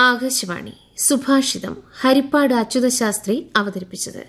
ആകാശവാണി സുഭാഷിതം ഹരിപ്പാട് അച്യുതശാസ്ത്രി അവതരിപ്പിച്ചത്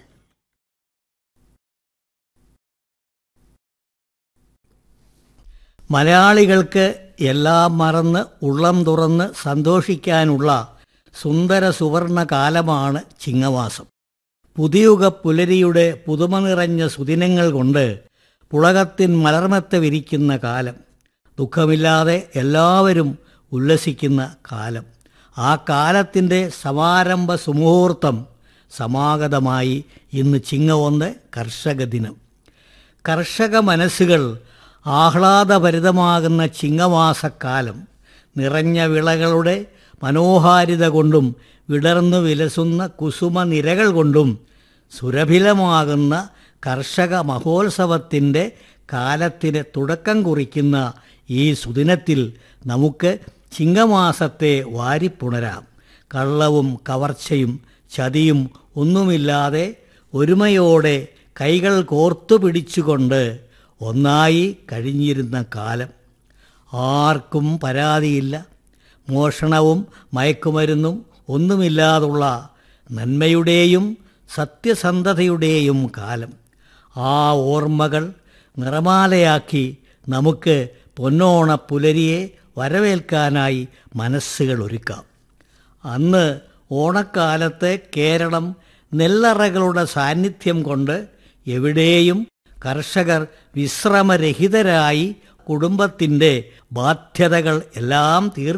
മലയാളികൾക്ക് എല്ലാം മറന്ന് ഉള്ളം തുറന്ന് സന്തോഷിക്കാനുള്ള സുന്ദര സുവർണ കാലമാണ് ചിങ്ങമാസം പുതിയുഗ പുലരിയുടെ പുതുമ നിറഞ്ഞ സുദിനങ്ങൾ കൊണ്ട് പുളകത്തിൻ മലർമത്ത വിരിക്കുന്ന കാലം ദുഃഖമില്ലാതെ എല്ലാവരും ഉല്ലസിക്കുന്ന കാലം ആ കാലത്തിൻ്റെ സമാരംഭ സുമുഹൂർത്തം സമാഗതമായി ഇന്ന് ചിങ്ങ ഒന്ന് കർഷക ദിനം കർഷക മനസ്സുകൾ ആഹ്ലാദഭരിതമാകുന്ന ചിങ്ങമാസക്കാലം നിറഞ്ഞ വിളകളുടെ മനോഹാരിത കൊണ്ടും വിടർന്നു വിലസുന്ന കുസുമ നിരകൾ കൊണ്ടും സുരഭിലമാകുന്ന കർഷക മഹോത്സവത്തിൻ്റെ കാലത്തിന് തുടക്കം കുറിക്കുന്ന ഈ സുദിനത്തിൽ നമുക്ക് ചിങ്ങമാസത്തെ വാരിപ്പുണരാം കള്ളവും കവർച്ചയും ചതിയും ഒന്നുമില്ലാതെ ഒരുമയോടെ കൈകൾ കോർത്തു പിടിച്ചുകൊണ്ട് ഒന്നായി കഴിഞ്ഞിരുന്ന കാലം ആർക്കും പരാതിയില്ല മോഷണവും മയക്കുമരുന്നും ഒന്നുമില്ലാതുള്ള നന്മയുടെയും സത്യസന്ധതയുടെയും കാലം ആ ഓർമ്മകൾ നിറമാലയാക്കി നമുക്ക് പൊന്നോണ പുലരിയെ വരവേൽക്കാനായി മനസ്സുകൾ ഒരുക്കാം അന്ന് ഓണക്കാലത്ത് കേരളം നെല്ലറകളുടെ സാന്നിധ്യം കൊണ്ട് എവിടെയും കർഷകർ വിശ്രമരഹിതരായി കുടുംബത്തിൻ്റെ ബാധ്യതകൾ എല്ലാം തീർ